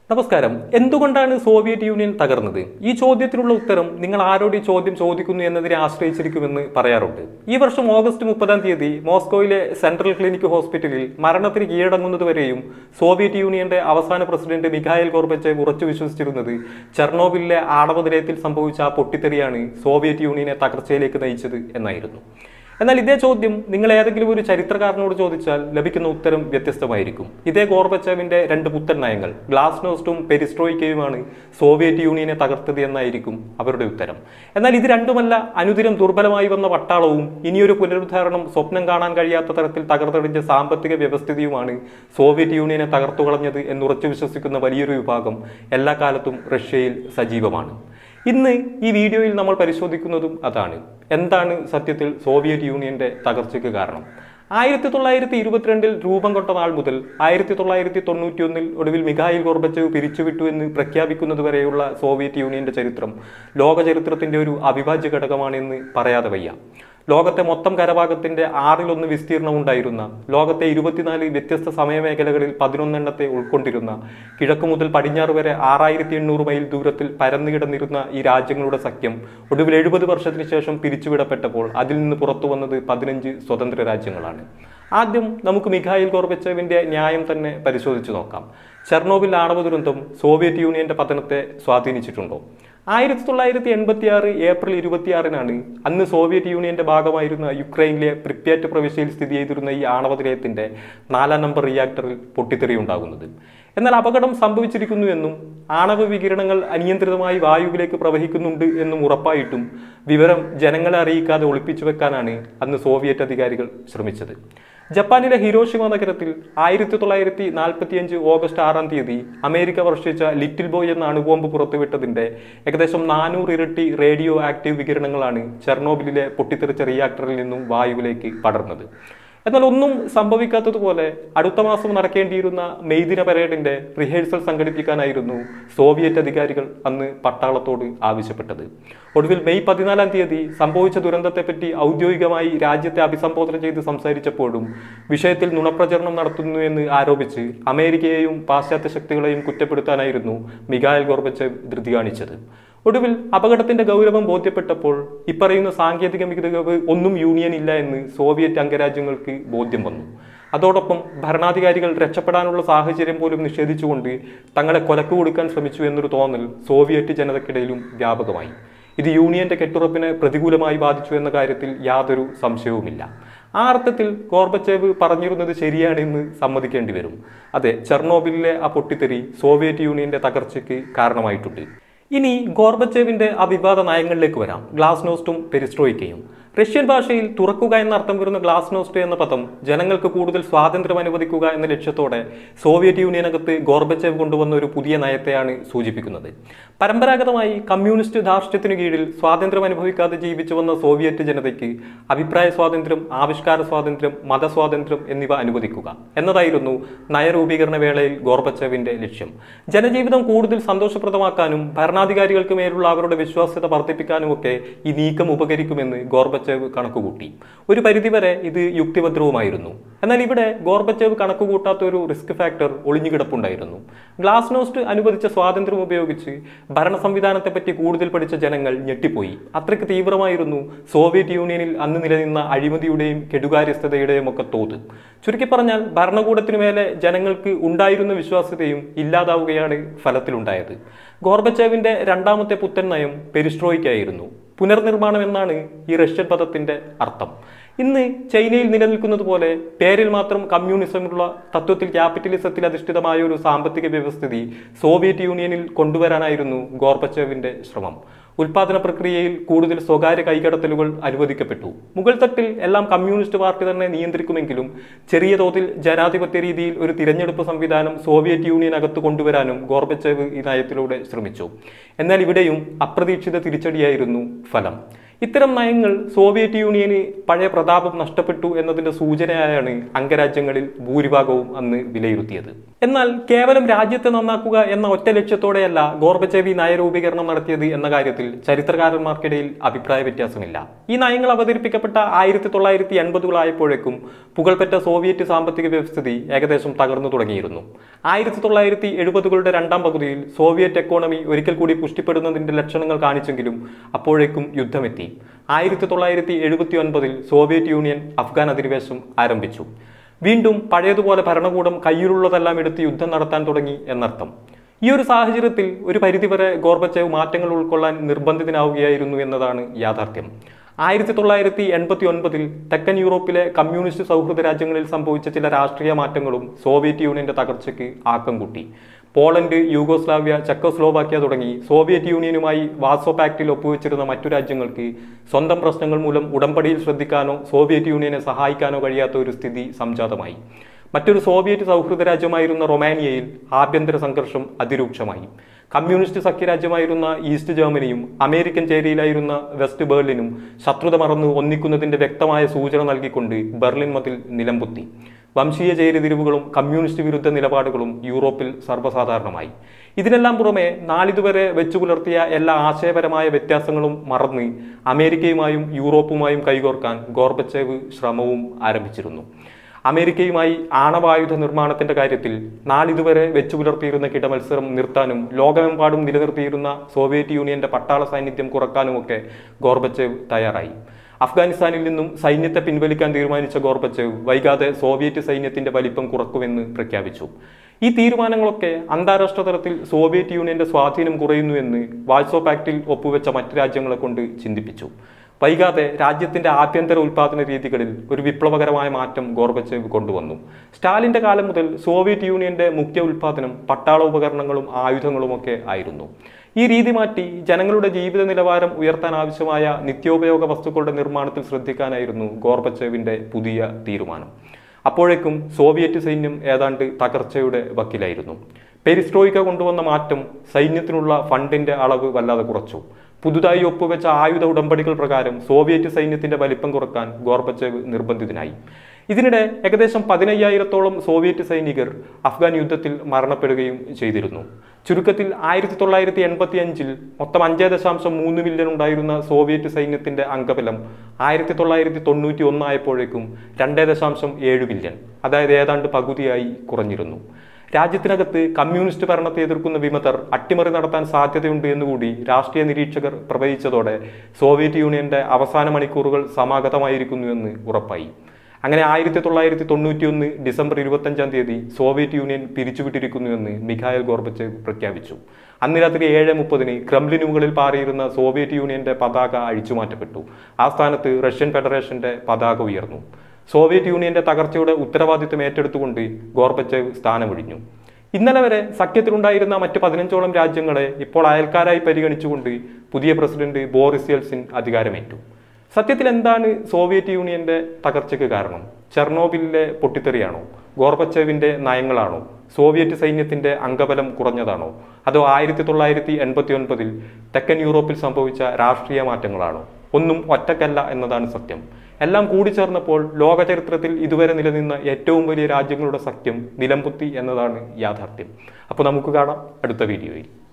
നമസ്കാരം എന്തുകൊണ്ടാണ് Soviet union തകർന്നത് ഈ ചോദ്യത്തിനുള്ള ഉത്തരം നിങ്ങൾ ആരോട് ഈ ചോദ്യം ചോദിക്കുന്നു എന്നതിനെ ആശ്രയിച്ചിരിക്കുമെന്ന് പറയാറുണ്ട് ഈ വർഷം ഓഗസ്റ്റ് മുപ്പതാം തീയതി മോസ്കോയിലെ സെൻട്രൽ ക്ലിനിക് ഹോസ്പിറ്റലിൽ മരണത്തിന് കീഴടങ്ങുന്നതുവരെയും സോവിയറ്റ് യൂണിയന്റെ അവസാന പ്രസിഡന്റ് മിഖായൽ ഗോർബച്ചേവ് ഉറച്ചു വിശ്വസിച്ചിരുന്നത് ചെർണോബിലിലെ ആണവ നിലയത്തിൽ സംഭവിച്ച ആ പൊട്ടിത്തെറിയാണ് സോവിയറ്റ് യൂണിയനെ തകർച്ചയിലേക്ക് നയിച്ചത് എന്നായിരുന്നു എന്നാൽ ഇതേ ചോദ്യം നിങ്ങൾ ഏതെങ്കിലും ഒരു ചരിത്രകാരനോട് ചോദിച്ചാൽ ലഭിക്കുന്ന ഉത്തരം വ്യത്യസ്തമായിരിക്കും ഇതേ ഗോർബച്ചേവിന്റെ രണ്ട് പുത്തൻ നയങ്ങൾ ഗ്ലാസ്നോസ്റ്റും പെരിസ്ട്രോയിക്കയുമാണ് സോവിയറ്റ് യൂണിയനെ തകർത്തത് എന്നായിരിക്കും അവരുടെ ഉത്തരം എന്നാൽ ഇത് രണ്ടുമല്ല അനുദിനം ദുർബലമായി വന്ന പട്ടാളവും ഇനിയൊരു പുനരുദ്ധാരണം സ്വപ്നം കാണാൻ കഴിയാത്ത തരത്തിൽ തകർത്തടിഞ്ഞ സാമ്പത്തിക വ്യവസ്ഥിതിയുമാണ് സോവിയറ്റ് യൂണിയനെ തകർത്തുകളഞ്ഞത് എന്നുറച്ചു വിശ്വസിക്കുന്ന വലിയൊരു വിഭാഗം എല്ലാ കാലത്തും റഷ്യയിൽ സജീവമാണ് ഇന്ന് ഈ വീഡിയോയിൽ നമ്മൾ പരിശോധിക്കുന്നതും അതാണ് എന്താണ് സത്യത്തിൽ സോവിയറ്റ് യൂണിയന്റെ തകർച്ചയ്ക്ക് കാരണം ആയിരത്തി തൊള്ളായിരത്തി ഇരുപത്തിരണ്ടിൽ രൂപം കൊണ്ട നാൾ മുതൽ ആയിരത്തി തൊള്ളായിരത്തി തൊണ്ണൂറ്റി ഒന്നിൽ ഒടുവിൽ മിഖായിൽ ഗോർബച്ചേവ് പിരിച്ചുവിട്ടു എന്ന് പ്രഖ്യാപിക്കുന്നത് വരെയുള്ള സോവിയറ്റ് യൂണിയന്റെ ചരിത്രം ലോക ചരിത്രത്തിന്റെ ഒരു അവിഭാജ്യ ഘടകമാണെന്ന് പറയാതെ വയ്യ ലോകത്തെ മൊത്തം കരഭാഗത്തിന്റെ ആറിലൊന്ന് വിസ്തീർണം ഉണ്ടായിരുന്ന ലോകത്തെ ഇരുപത്തിനാല് വ്യത്യസ്ത സമയമേഖലകളിൽ പതിനൊന്നെണ്ണത്തെ ഉൾക്കൊണ്ടിരുന്ന കിഴക്ക് മുതൽ പടിഞ്ഞാറ് വരെ ആറായിരത്തി എണ്ണൂറ് മൈൽ ദൂരത്തിൽ പരന്നു കിടന്നിരുന്ന ഈ രാജ്യങ്ങളുടെ സഖ്യം ഒടുവിൽ എഴുപത് വർഷത്തിന് ശേഷം പിരിച്ചുവിടപ്പെട്ടപ്പോൾ അതിൽ നിന്ന് പുറത്തു വന്നത് പതിനഞ്ച് സ്വതന്ത്ര രാജ്യങ്ങളാണ് ആദ്യം നമുക്ക് മിഖായിൽ ഗോർബച്ചേവിന്റെ ന്യായം തന്നെ പരിശോധിച്ചു നോക്കാം ചെർണോബിൽ ആണവ ദുരന്തം സോവിയറ്റ് യൂണിയന്റെ പതനത്തെ സ്വാധീനിച്ചിട്ടുണ്ടോ ആയിരത്തി തൊള്ളായിരത്തി എൺപത്തി ആറ് ഏപ്രിൽ ഇരുപത്തിയാറിനാണ് അന്ന് സോവിയറ്റ് യൂണിയന്റെ ഭാഗമായിരുന്ന യുക്രൈനിലെ പ്രിപ്യാറ്റ് പ്രവിശ്യയിൽ സ്ഥിതി ചെയ്തിരുന്ന ഈ ആണവ നിലയത്തിന്റെ നാലാം നമ്പർ റിയാക്ടറിൽ പൊട്ടിത്തെറി ഉണ്ടാകുന്നത് എന്നാൽ അപകടം സംഭവിച്ചിരിക്കുന്നു എന്നും ആണവ വികിരണങ്ങൾ അനിയന്ത്രിതമായി വായുവിലേക്ക് പ്രവഹിക്കുന്നുണ്ട് എന്നും ഉറപ്പായിട്ടും വിവരം ജനങ്ങളെ അറിയിക്കാതെ ഒളിപ്പിച്ചു വെക്കാനാണ് അന്ന് സോവിയറ്റ് അധികാരികൾ ശ്രമിച്ചത് ജപ്പാനിലെ ഹിരോഷിമ നഗരത്തിൽ ആയിരത്തി തൊള്ളായിരത്തി നാൽപ്പത്തിയഞ്ച് ഓഗസ്റ്റ് ആറാം തീയതി അമേരിക്ക വർഷിച്ച ലിറ്റിൽ ബോയ് എന്ന അണുബോംബ് പുറത്തുവിട്ടതിന്റെ ഏകദേശം നാനൂറ് ഇരട്ടി റേഡിയോ ആക്റ്റീവ് വികിരണങ്ങളാണ് ചെർണോബിലിലെ പൊട്ടിത്തെറിച്ച റിയാക്ടറിൽ നിന്നും വായുവിലേക്ക് പടർന്നത് എന്നാൽ ഒന്നും സംഭവിക്കാത്തതുപോലെ അടുത്ത മാസം നടക്കേണ്ടിയിരുന്ന മെയ്ദിന പരേഡിന്റെ റിഹേഴ്സൽ സംഘടിപ്പിക്കാനായിരുന്നു സോവിയറ്റ് അധികാരികൾ അന്ന് പട്ടാളത്തോട് ആവശ്യപ്പെട്ടത് ഒടുവിൽ മെയ് പതിനാലാം തീയതി സംഭവിച്ച ദുരന്തത്തെപ്പറ്റി ഔദ്യോഗികമായി രാജ്യത്തെ അഭിസംബോധന ചെയ്ത് സംസാരിച്ചപ്പോഴും വിഷയത്തിൽ നുണപ്രചരണം നടത്തുന്നു എന്ന് ആരോപിച്ച് അമേരിക്കയെയും പാശ്ചാത്യ ശക്തികളെയും കുറ്റപ്പെടുത്താനായിരുന്നു മിഖായൽ ഗോർബച്ചേവ് ധൃതി കാണിച്ചത് ഒടുവിൽ അപകടത്തിന്റെ ഗൗരവം ബോധ്യപ്പെട്ടപ്പോൾ ഇപ്പറയുന്ന സാങ്കേതിക മികവ് ഒന്നും യൂണിയൻ ഇല്ല എന്ന് സോവിയറ്റ് അംഗരാജ്യങ്ങൾക്ക് ബോധ്യം വന്നു അതോടൊപ്പം ഭരണാധികാരികൾ രക്ഷപ്പെടാനുള്ള സാഹചര്യം പോലും നിഷേധിച്ചുകൊണ്ട് തങ്ങളെ കൊലക്ക് കൊടുക്കാൻ ശ്രമിച്ചു എന്നൊരു തോന്നൽ സോവിയറ്റ് ജനതയ്ക്കിടയിലും വ്യാപകമായി ഇത് യൂണിയന്റെ കെട്ടുറപ്പിനെ പ്രതികൂലമായി ബാധിച്ചു എന്ന കാര്യത്തിൽ യാതൊരു സംശയവുമില്ല ആ അർത്ഥത്തിൽ ഗോർബച്ചേവ് പറഞ്ഞിരുന്നത് ശരിയാണെന്ന് സമ്മതിക്കേണ്ടി വരും അതെ ചെർണോബിലിലെ ആ പൊട്ടിത്തെറി സോവിയറ്റ് യൂണിയന്റെ തകർച്ചയ്ക്ക് കാരണമായിട്ടുണ്ട് ഇനി ഗോർബച്ചേവിന്റെ ആ വിവാദ നയങ്ങളിലേക്ക് വരാം ഗ്ലാസ്നോസ്റ്റും പെരിസ്ട്രോയിക്കയും റഷ്യൻ ഭാഷയിൽ തുറക്കുക എന്ന അർത്ഥം വരുന്ന ഗ്ലാസ്നോസ്റ്റ് എന്ന പദം ജനങ്ങൾക്ക് കൂടുതൽ സ്വാതന്ത്ര്യം അനുവദിക്കുക എന്ന ലക്ഷ്യത്തോടെ സോവിയറ്റ് യൂണിയനകത്ത് ഗോർബച്ചേവ് കൊണ്ടുവന്ന ഒരു പുതിയ നയത്തെയാണ് സൂചിപ്പിക്കുന്നത് പരമ്പരാഗതമായി കമ്മ്യൂണിസ്റ്റ് ധാർഷ്ട്യത്തിനു കീഴിൽ സ്വാതന്ത്ര്യം അനുഭവിക്കാതെ ജീവിച്ചു വന്ന സോവിയറ്റ് ജനതയ്ക്ക് അഭിപ്രായ സ്വാതന്ത്ര്യം ആവിഷ്കാര സ്വാതന്ത്ര്യം മതസ്വാതന്ത്ര്യം എന്നിവ അനുവദിക്കുക എന്നതായിരുന്നു നയരൂപീകരണ വേളയിൽ ഗോർബച്ചേവിന്റെ ലക്ഷ്യം ജനജീവിതം കൂടുതൽ സന്തോഷപ്രദമാക്കാനും ഭരണാധികാരികൾക്ക് മേലുള്ള അവരുടെ വിശ്വാസ്യത വർദ്ധിപ്പിക്കാനുമൊക്കെ ഈ നീക്കം ഉപകരിക്കുമെന്ന് ഗോർബച്ചേവ് കണക്കുകൂട്ടി ഒരു പരിധിവരെ ഇത് യുക്തിഭദ്രവുമായിരുന്നു എന്നാൽ ഇവിടെ ഗോർബച്ചേവ് കണക്കുകൂട്ടാത്ത ഒരു റിസ്ക് ഫാക്ടർ ഒളിഞ്ഞുകിടപ്പുണ്ടായിരുന്നു ഗ്ലാസ്നോസ്റ്റ് അനുവദിച്ച സ്വാതന്ത്ര്യം ഉപയോഗിച്ച് ഭരണ സംവിധാനത്തെപ്പറ്റി കൂടുതൽ പഠിച്ച ജനങ്ങൾ ഞെട്ടിപ്പോയി അത്രയ്ക്ക് തീവ്രമായിരുന്നു സോവിയറ്റ് യൂണിയനിൽ അന്ന് നിലനിന്ന അഴിമതിയുടെയും കെടുകാര്യസ്ഥതയുടെയും ഒക്കെ തോത് ചുരുക്കി പറഞ്ഞാൽ ഭരണകൂടത്തിനു മേലെ ജനങ്ങൾക്ക് ഉണ്ടായിരുന്ന വിശ്വാസ്യതയും ഇല്ലാതാവുകയാണ് ഫലത്തിലുണ്ടായത് ഗോർബച്ചേവിന്റെ രണ്ടാമത്തെ പുത്തൻ നയം പെരിസ്ട്രോയ്ക്കായിരുന്നു പുനർനിർമ്മാണം എന്നാണ് ഈ റഷ്യൻ പദത്തിന്റെ അർത്ഥം ഇന്ന് ചൈനയിൽ നിലനിൽക്കുന്നത് പോലെ പേരിൽ മാത്രം കമ്മ്യൂണിസമുള്ള തത്വത്തിൽ ക്യാപിറ്റലിസത്തിൽ അധിഷ്ഠിതമായ ഒരു സാമ്പത്തിക വ്യവസ്ഥിതി സോവിയറ്റ് യൂണിയനിൽ കൊണ്ടുവരാനായിരുന്നു ഗോർബച്ചേവിന്റെ ശ്രമം ഉൽപാദന പ്രക്രിയയിൽ കൂടുതൽ സ്വകാര്യ കൈകടത്തലുകൾ അനുവദിക്കപ്പെട്ടു മുകൾ തട്ടിൽ എല്ലാം കമ്മ്യൂണിസ്റ്റ് പാർട്ടി തന്നെ നിയന്ത്രിക്കുമെങ്കിലും ചെറിയ തോതിൽ ജനാധിപത്യ രീതിയിൽ ഒരു തിരഞ്ഞെടുപ്പ് സംവിധാനം സോവിയറ്റ് യൂണിയൻ അകത്ത് കൊണ്ടുവരാനും ഗോർബച്ചേവ് ഈ നയത്തിലൂടെ ശ്രമിച്ചു എന്നാൽ ഇവിടെയും അപ്രതീക്ഷിത തിരിച്ചടിയായിരുന്നു ഫലം ഇത്തരം നയങ്ങൾ സോവിയറ്റ് യൂണിയന് പഴയ പ്രതാപം നഷ്ടപ്പെട്ടു എന്നതിന്റെ സൂചനയായാണ് അംഗരാജ്യങ്ങളിൽ ഭൂരിഭാഗവും അന്ന് വിലയിരുത്തിയത് എന്നാൽ കേവലം രാജ്യത്തെ നന്നാക്കുക എന്ന ഒറ്റ ലക്ഷ്യത്തോടെയല്ല ഗോർബച്ചേവി നയരൂപീകരണം നടത്തിയത് എന്ന കാര്യത്തിൽ ചരിത്രകാരന്മാർക്കിടയിൽ അഭിപ്രായ വ്യത്യാസമില്ല ഈ നയങ്ങൾ അവതരിപ്പിക്കപ്പെട്ട ആയിരത്തി തൊള്ളായിരത്തി എൺപതുകളായപ്പോഴേക്കും പുകൾപ്പെട്ട സോവിയറ്റ് സാമ്പത്തിക വ്യവസ്ഥിതി ഏകദേശം തകർന്നു തുടങ്ങിയിരുന്നു ആയിരത്തി തൊള്ളായിരത്തി എഴുപതുകളുടെ രണ്ടാം പകുതിയിൽ സോവിയറ്റ് എക്കോണമി ഒരിക്കൽ കൂടി പുഷ്ടിപ്പെടുന്നതിന്റെ ലക്ഷണങ്ങൾ കാണിച്ചെങ്കിലും അപ്പോഴേക്കും യുദ്ധമെത്തി ആയിരത്തി തൊള്ളായിരത്തി എഴുപത്തി ഒൻപതിൽ സോവിയറ്റ് യൂണിയൻ അഫ്ഗാൻ അധിനിവേശം ആരംഭിച്ചു വീണ്ടും പഴയതുപോലെ ഭരണകൂടം കയ്യിലുള്ളതെല്ലാം എടുത്ത് യുദ്ധം നടത്താൻ തുടങ്ങി എന്നർത്ഥം ഈ ഒരു സാഹചര്യത്തിൽ ഒരു പരിധിവരെ ഗോർബച്ചേവ് മാറ്റങ്ങൾ ഉൾക്കൊള്ളാൻ നിർബന്ധിതനാവുകയായിരുന്നു എന്നതാണ് യാഥാർത്ഥ്യം ആയിരത്തി തൊള്ളായിരത്തി എൺപത്തി ഒൻപതിൽ തെക്കൻ യൂറോപ്പിലെ കമ്മ്യൂണിസ്റ്റ് സൗഹൃദ രാജ്യങ്ങളിൽ സംഭവിച്ച ചില രാഷ്ട്രീയ മാറ്റങ്ങളും സോവിയറ്റ് യൂണിയന്റെ തകർച്ചയ്ക്ക് ആക്കം കൂട്ടി പോളണ്ട് യൂഗോസ്ലാവ്യ ചെക്കോസ്ലോവാക്യ തുടങ്ങി സോവിയറ്റ് യൂണിയനുമായി വാസോ പാക്റ്റിൽ ഒപ്പുവെച്ചിരുന്ന മറ്റു രാജ്യങ്ങൾക്ക് സ്വന്തം പ്രശ്നങ്ങൾ മൂലം ഉടമ്പടിയിൽ ശ്രദ്ധിക്കാനോ സോവിയറ്റ് യൂണിയനെ സഹായിക്കാനോ കഴിയാത്ത ഒരു സ്ഥിതി സംജാതമായി മറ്റൊരു സോവിയറ്റ് സൗഹൃദ രാജ്യമായിരുന്ന റൊമാനിയയിൽ ആഭ്യന്തര സംഘർഷം അതിരൂക്ഷമായി കമ്മ്യൂണിസ്റ്റ് സഖ്യരാജ്യമായിരുന്ന ഈസ്റ്റ് ജർമ്മനിയും അമേരിക്കൻ ചേരിയിലായിരുന്ന വെസ്റ്റ് ബെർലിനും ശത്രുത മറന്ന് ഒന്നിക്കുന്നതിന്റെ വ്യക്തമായ സൂചന നൽകിക്കൊണ്ട് ബെർലിൻ മതിൽ നിലംപൊത്തി വംശീയ ചേരിതിരിവുകളും കമ്മ്യൂണിസ്റ്റ് വിരുദ്ധ നിലപാടുകളും യൂറോപ്പിൽ സർവ്വസാധാരണമായി ഇതിനെല്ലാം പുറമെ നാളിതുവരെ വെച്ചു പുലർത്തിയ എല്ലാ ആശയപരമായ വ്യത്യാസങ്ങളും മറന്ന് അമേരിക്കയുമായും യൂറോപ്പുമായും കൈകോർക്കാൻ ഗോർബച്ചേവ് ശ്രമവും ആരംഭിച്ചിരുന്നു അമേരിക്കയുമായി ആണവായുധ നിർമ്മാണത്തിന്റെ കാര്യത്തിൽ നാളിതുവരെ വെച്ചു പുലർത്തിയിരുന്ന കിടമത്സരം നിർത്താനും ലോകമെമ്പാടും നിലനിർത്തിയിരുന്ന സോവിയറ്റ് യൂണിയന്റെ പട്ടാള സാന്നിധ്യം കുറക്കാനുമൊക്കെ ഗോർബച്ചേവ് തയ്യാറായി അഫ്ഗാനിസ്ഥാനിൽ നിന്നും സൈന്യത്തെ പിൻവലിക്കാൻ തീരുമാനിച്ച ഗോർബച്ചേവ് വൈകാതെ സോവിയറ്റ് സൈന്യത്തിന്റെ വലിപ്പം കുറക്കുമെന്ന് പ്രഖ്യാപിച്ചു ഈ തീരുമാനങ്ങളൊക്കെ അന്താരാഷ്ട്ര തലത്തിൽ സോവിയറ്റ് യൂണിയന്റെ സ്വാധീനം കുറയുന്നുവെന്ന് വാൾസോ പാക്റ്റിൽ ഒപ്പുവെച്ച മറ്റ് രാജ്യങ്ങളെ കൊണ്ട് ചിന്തിപ്പിച്ചു വൈകാതെ രാജ്യത്തിന്റെ ആഭ്യന്തര ഉൽപാദന രീതികളിൽ ഒരു വിപ്ലവകരമായ മാറ്റം ഗോർബച്ചേവ് കൊണ്ടുവന്നു സ്റ്റാലിന്റെ കാലം മുതൽ സോവിയറ്റ് യൂണിയന്റെ മുഖ്യ ഉൽപാദനം പട്ടാള ഉപകരണങ്ങളും ആയുധങ്ങളുമൊക്കെ ആയിരുന്നു ഈ രീതി മാറ്റി ജനങ്ങളുടെ ജീവിത നിലവാരം ഉയർത്താൻ ആവശ്യമായ നിത്യോപയോഗ വസ്തുക്കളുടെ നിർമ്മാണത്തിൽ ശ്രദ്ധിക്കാനായിരുന്നു ഗോർബച്ചേവിന്റെ പുതിയ തീരുമാനം അപ്പോഴേക്കും സോവിയറ്റ് സൈന്യം ഏതാണ്ട് തകർച്ചയുടെ വക്കിലായിരുന്നു പെരിസ്ട്രോയിക്ക കൊണ്ടുവന്ന മാറ്റം സൈന്യത്തിനുള്ള ഫണ്ടിന്റെ അളവ് വല്ലാതെ കുറച്ചു പുതുതായി ഒപ്പുവെച്ച ആയുധ ഉടമ്പടികൾ പ്രകാരം സോവിയറ്റ് സൈന്യത്തിന്റെ വലിപ്പം കുറക്കാൻ ഗോർബച്ചേവ് നിർബന്ധിതനായി ഇതിനിടെ ഏകദേശം പതിനയ്യായിരത്തോളം സോവിയറ്റ് സൈനികർ അഫ്ഗാൻ യുദ്ധത്തിൽ മരണപ്പെടുകയും ചെയ്തിരുന്നു ചുരുക്കത്തിൽ ആയിരത്തി തൊള്ളായിരത്തി എൺപത്തി അഞ്ചിൽ മൊത്തം അഞ്ചേ ദശാംശം മൂന്ന് മില്യൺ ഉണ്ടായിരുന്ന സോവിയറ്റ് സൈന്യത്തിന്റെ അംഗബലം ആയിരത്തി തൊള്ളായിരത്തി തൊണ്ണൂറ്റി ഒന്നായപ്പോഴേക്കും രണ്ടേ ദശാംശം ഏഴ് മില്യൺ അതായത് ഏതാണ്ട് പകുതിയായി കുറഞ്ഞിരുന്നു രാജ്യത്തിനകത്ത് കമ്മ്യൂണിസ്റ്റ് ഭരണത്തെ എതിർക്കുന്ന വിമതർ അട്ടിമറി നടത്താൻ സാധ്യതയുണ്ട് എന്നുകൂടി രാഷ്ട്രീയ നിരീക്ഷകർ പ്രവചിച്ചതോടെ സോവിയറ്റ് യൂണിയന്റെ അവസാന മണിക്കൂറുകൾ സമാഗതമായിരിക്കുന്നു എന്ന് ഉറപ്പായി അങ്ങനെ ആയിരത്തി തൊള്ളായിരത്തി തൊണ്ണൂറ്റി ഒന്ന് ഡിസംബർ ഇരുപത്തഞ്ചാം തീയതി സോവിയറ്റ് യൂണിയൻ പിരിച്ചുവിട്ടിരിക്കുന്നുവെന്ന് മിഖായൽ ഗോർബച്ചേവ് പ്രഖ്യാപിച്ചു അന്ന് രാത്രി ഏഴ് മുപ്പതിന് ക്രെംലിന് മുകളിൽ പാറിയിരുന്ന സോവിയറ്റ് യൂണിയന്റെ പതാക അഴിച്ചുമാറ്റപ്പെട്ടു ആ സ്ഥാനത്ത് റഷ്യൻ ഫെഡറേഷന്റെ പതാക ഉയർന്നു സോവിയറ്റ് യൂണിയന്റെ തകർച്ചയുടെ ഉത്തരവാദിത്വം ഏറ്റെടുത്തുകൊണ്ട് ഗോർബച്ചേവ് സ്ഥാനമൊഴിഞ്ഞു ഇന്നലെ വരെ സഖ്യത്തിലുണ്ടായിരുന്ന മറ്റ് പതിനഞ്ചോളം രാജ്യങ്ങളെ ഇപ്പോൾ അയൽക്കാരായി പരിഗണിച്ചുകൊണ്ട് പുതിയ പ്രസിഡന്റ് ബോറിസ് യെൽസിൻ അധികാരമേറ്റു സത്യത്തിൽ എന്താണ് സോവിയറ്റ് യൂണിയന്റെ തകർച്ചയ്ക്ക് കാരണം ചെർണോബിലിലെ പൊട്ടിത്തെറിയാണോ ഗോർബച്ചേവിന്റെ നയങ്ങളാണോ സോവിയറ്റ് സൈന്യത്തിന്റെ അംഗബലം കുറഞ്ഞതാണോ അതോ ആയിരത്തി തൊള്ളായിരത്തി എൺപത്തി ഒൻപതിൽ തെക്കൻ യൂറോപ്പിൽ സംഭവിച്ച രാഷ്ട്രീയ മാറ്റങ്ങളാണോ ഒന്നും ഒറ്റക്കല്ല എന്നതാണ് സത്യം എല്ലാം കൂടിച്ചേർന്നപ്പോൾ ലോക ചരിത്രത്തിൽ ഇതുവരെ നിലനിന്ന ഏറ്റവും വലിയ രാജ്യങ്ങളുടെ സഖ്യം നിലംപൊത്തി എന്നതാണ് യാഥാർത്ഥ്യം അപ്പോൾ നമുക്ക് കാണാം അടുത്ത വീഡിയോയിൽ